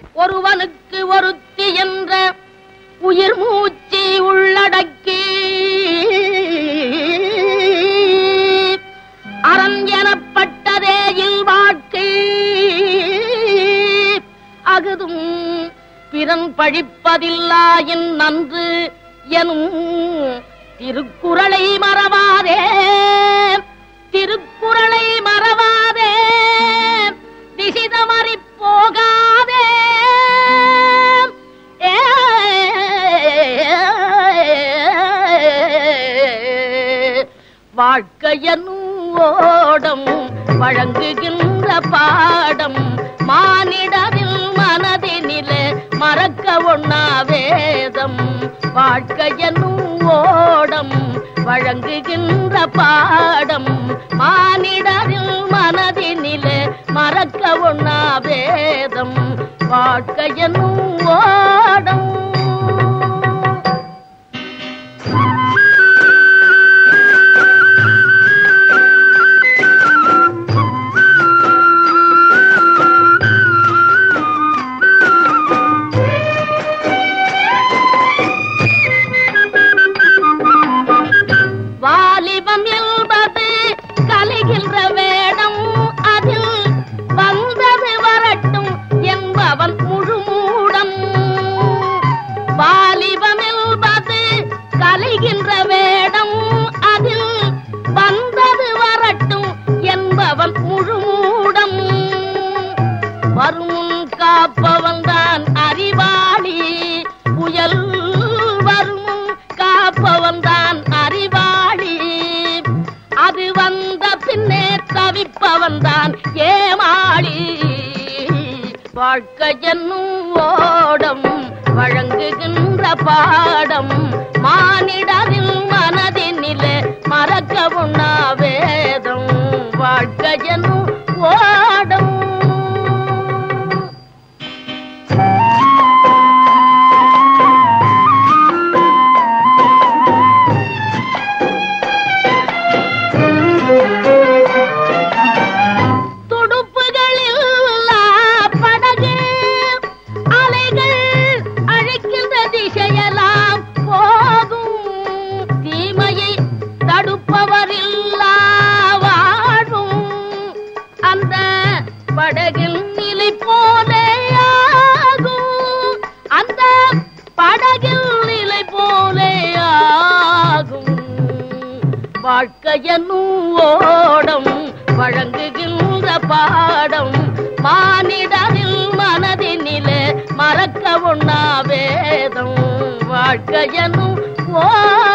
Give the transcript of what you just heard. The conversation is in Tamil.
ஒருவனுக்கு ஒருத்தி என்ற உயிர் மூச்சு உள்ளடக்கி அறம் எனப்பட்டதே இல்வாழ்க்கை அகுதும் பிறன் பழிப்பதில்லாயின் நன்று எனும் திருக்குறளை மறவாதே திருக்குறளை மறவாதே திசிதமறி போகாதே ஏ, வாழ்க்கையனும் ஓடம் வழங்குகின்ற பாடம் மானிடரில் மனதினிலே மறக்க ஒண்ணா வேதம் வாழ்க்கையனும் ஓடம் வழங்குகின்ற பாடம் மானிடரில் மனதினிலே மறக்க ஒண்ணா வேதம் வாழ்க்கையனும் ஓடம் வாலிபம் என்பது கலைகின்ற வேடம் அதில் வந்தது வரட்டும் என்பவன் முழு மூடம் வாலிபம் என்பது கலைகின்ற வேடம் அதில் வந்தது வரட்டும் என்பவன் முழு மூடம் வரும் காப்பவன் தான் அறிவாளி புயல் வரும் காப்பவன் தான் அறிவாளி அது வந்த பின்னே தவிப்பவன் தான் ஏமாளி வாழ்க்கை என்னும் ஓடம் வழங்குகின்ற பாடம் மானிடரில் மனதினிலே மறக்க உண்ணா வேதம் வாழ்க்கை என்னும் ஓடம் துடுப்புகளில்லா படகு அலைகள் அழைக்கின்ற திசையெல்லாம் போகும் தீமையை தடுப்பவரில்லா வாழும் அந்த படகில் நிலை போலே ஆகும் அந்த படகில் நிலை போலே ஆகும் வாழ்க்கையனும் ஓடம் வழங்குகின்ற பாடம் மானிடரில் மனதினிலே மறக்க உண்ணா வேதம் வாழ்க்கையனும் ஓ